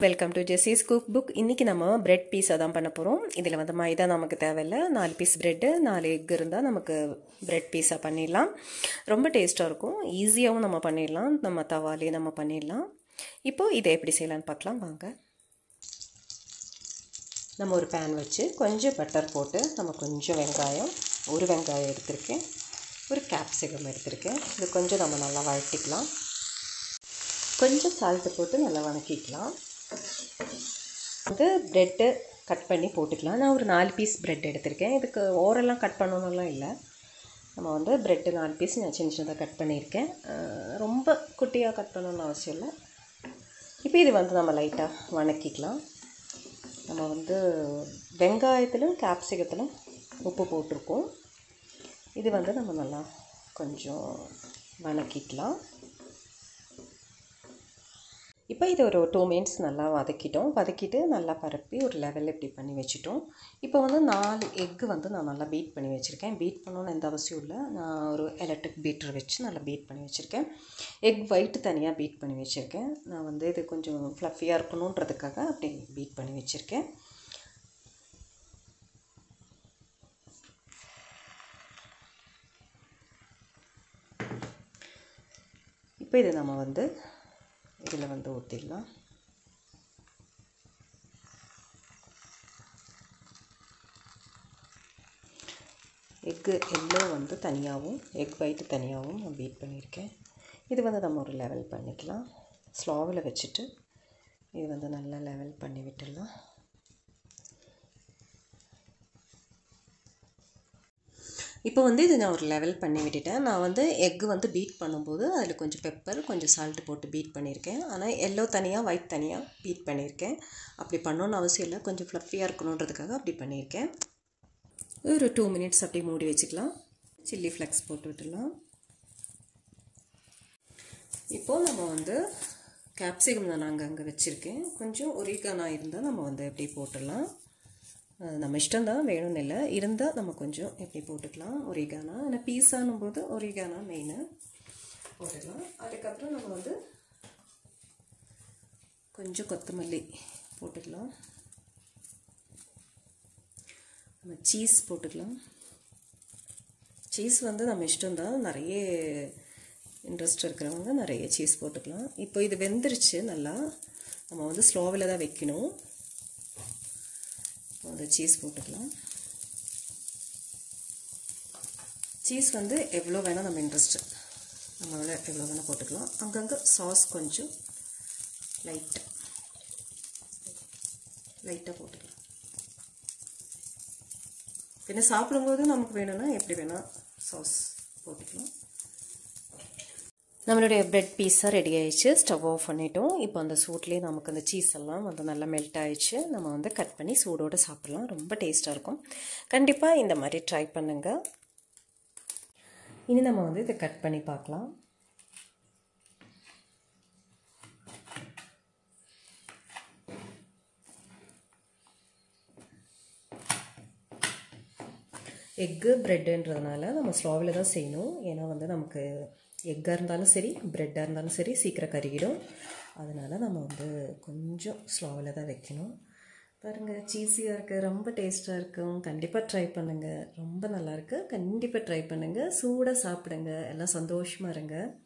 welcome to Jessie's cook book இன்றைக்கி நம்ம bread பீஸா தான் பண்ண போகிறோம் இதில் வந்து மைதா நமக்கு தேவையில்லை நாலு பீஸ் பிரெட்டு நாலு எக் இருந்தால் நமக்கு பிரெட் பீஸா பண்ணிடலாம் ரொம்ப டேஸ்ட்டாக இருக்கும் ஈஸியாகவும் நம்ம பண்ணிடலாம் நம்ம தவாலே நம்ம பண்ணிடலாம் இப்போது இதை எப்படி செய்யலான்னு பார்க்கலாம் வாங்க நம்ம ஒரு பேன் வச்சு கொஞ்சம் பட்டர் போட்டு நம்ம கொஞ்சம் வெங்காயம் ஒரு வெங்காயம் எடுத்திருக்கேன் ஒரு கேப்சிகம் எடுத்திருக்கேன் இது கொஞ்சம் நம்ம நல்லா வழட்டிக்கலாம் கொஞ்சம் சால்ட்டு போட்டு நல்லா வணக்கிக்கலாம் வந்து ப்ரெட்டு கட் பண்ணி போட்டுக்கலாம் நான் ஒரு நாலு பீஸ் ப்ரெட் எடுத்திருக்கேன் இதுக்கு ஓரெல்லாம் கட் பண்ணணும்லாம் இல்லை நம்ம வந்து ப்ரெட்டு நாலு பீஸ் நான் சின்ன சின்னதாக கட் பண்ணியிருக்கேன் ரொம்ப குட்டியாக கட் பண்ணணும்னு அவசியம் இல்லை இப்போ இது வந்து நம்ம லைட்டாக வணக்கிக்கலாம் நம்ம வந்து வெங்காயத்திலும் கேப்சிகத்திலும் உப்பு போட்டிருக்கோம் இது வந்து நம்ம நல்லா கொஞ்சம் வணக்கிக்கலாம் இப்போ இது ஒரு டூ மினிட்ஸ் நல்லா வதக்கிட்டோம் வதக்கிட்டு நல்லா பரப்பி ஒரு லெவலில் இப்படி பண்ணி வச்சுட்டோம் இப்போ வந்து நாலு எக்கு வந்து நான் நல்லா பீட் பண்ணி வச்சுருக்கேன் பீட் பண்ணணும்னு எந்த அவசியம் இல்லை நான் ஒரு எலக்ட்ரிக் பீட்டர் வச்சு நல்லா பீட் பண்ணி வச்சுருக்கேன் எக் ஒயிட்டு தனியாக பீட் பண்ணி வச்சுருக்கேன் நான் வந்து இது கொஞ்சம் ஃப்ளஃபியாக இருக்கணுன்றதுக்காக அப்படி பீட் பண்ணி வச்சுருக்கேன் இப்போ இதை நம்ம வந்து இதில் வந்து ஊற்றிடலாம் எக்கு எல்லோ வந்து தனியாகவும் எக் ஒயிட்டு தனியாகவும் நான் பீட் பண்ணியிருக்கேன் இது வந்து நம்ம ஒரு லெவல் பண்ணிக்கலாம் ஸ்லோவில் வச்சுட்டு இது வந்து நல்லா லெவல் பண்ணி விட்டுடலாம் இப்போ வந்து இது நான் ஒரு லெவல் பண்ணி விட்டுட்டேன் நான் வந்து எக்கு வந்து பீட் பண்ணும்போது அதில் கொஞ்சம் பெப்பர் கொஞ்சம் சால்ட்டு போட்டு பீட் பண்ணியிருக்கேன் ஆனால் எல்லோ தனியாக ஒயிட் தனியாக பீட் பண்ணியிருக்கேன் அப்படி பண்ணணுன்னு அவசியம் இல்லை கொஞ்சம் ஃப்ளஃபியாக இருக்கணுன்றதுக்காக அப்படி பண்ணியிருக்கேன் ஒரு டூ மினிட்ஸ் அப்படி மூடி வச்சுக்கலாம் சில்லி ஃப்ளெக்ஸ் போட்டு விட்டுடலாம் இப்போது நம்ம வந்து கேப்சிகம் தான் நாங்கள் அங்கே வச்சுருக்கேன் கொஞ்சம் ஒரிகானா இருந்தால் நம்ம வந்து எப்படி போட்டுடலாம் நம்ம இஷ்டம் தான் வேணும்னு இல்லை இருந்தால் நம்ம கொஞ்சம் எப்படி போட்டுக்கலாம் ஒரிகானா ஆனால் பீஸானும் போது ஒரிகானா மெயினு போட்டுக்கலாம் அதுக்கப்புறம் நம்ம வந்து கொஞ்சம் கொத்தமல்லி போட்டுக்கலாம் நம்ம சீஸ் போட்டுக்கலாம் சீஸ் வந்து நம்ம இஷ்டம் தான் நிறைய இன்ட்ரெஸ்ட் இருக்கிறவங்க நிறைய சீஸ் போட்டுக்கலாம் இப்போ இது வெந்துருச்சு நல்லா நம்ம வந்து ஸ்லோவில் தான் வைக்கணும் அந்த சீஸ் போட்டுக்கலாம் சீஸ் வந்து எவ்வளோ வேணால் நம்ம இன்ட்ரெஸ்ட்டு நம்ம எவ்வளோ வேணால் போட்டுக்கலாம் அங்கங்கே சாஸ் கொஞ்சம் லைட்டாக லைட்டாக போட்டுக்கலாம் பின்ன சாப்பிடும்போது நமக்கு வேணும்னா எப்படி வேணால் சாஸ் போட்டுக்கலாம் நம்மளுடைய ப்ரெட் பீஸாக ரெடி ஆயிடுச்சு ஸ்டவ் ஆஃப் பண்ணிட்டோம் இப்போ அந்த சூட்லேயே நமக்கு அந்த சீஸ் எல்லாம் வந்து நல்லா மெல்ட் ஆயிடுச்சு நம்ம வந்து கட் பண்ணி சூடோடு சாப்பிட்லாம் ரொம்ப டேஸ்ட்டாக இருக்கும் கண்டிப்பாக இந்த மாதிரி ட்ரை பண்ணுங்கள் இனி நம்ம வந்து இதை கட் பண்ணி பார்க்கலாம் எக்கு ப்ரெட்டுன்றதுனால நம்ம ஸ்லோவில் தான் செய்யணும் ஏன்னா வந்து நமக்கு எக்காக இருந்தாலும் சரி ப்ரெட்டாக இருந்தாலும் சரி சீக்கிரம் கருகிடும் அதனால் நம்ம வந்து கொஞ்சம் ஸ்லோவில் தான் வைக்கணும் பாருங்கள் சீஸியாக இருக்குது ரொம்ப டேஸ்ட்டாக இருக்கும் கண்டிப்பாக ட்ரை பண்ணுங்கள் ரொம்ப நல்லாயிருக்கு கண்டிப்பாக ட்ரை பண்ணுங்கள் சூடாக சாப்பிடுங்க எல்லாம் சந்தோஷமாக இருங்க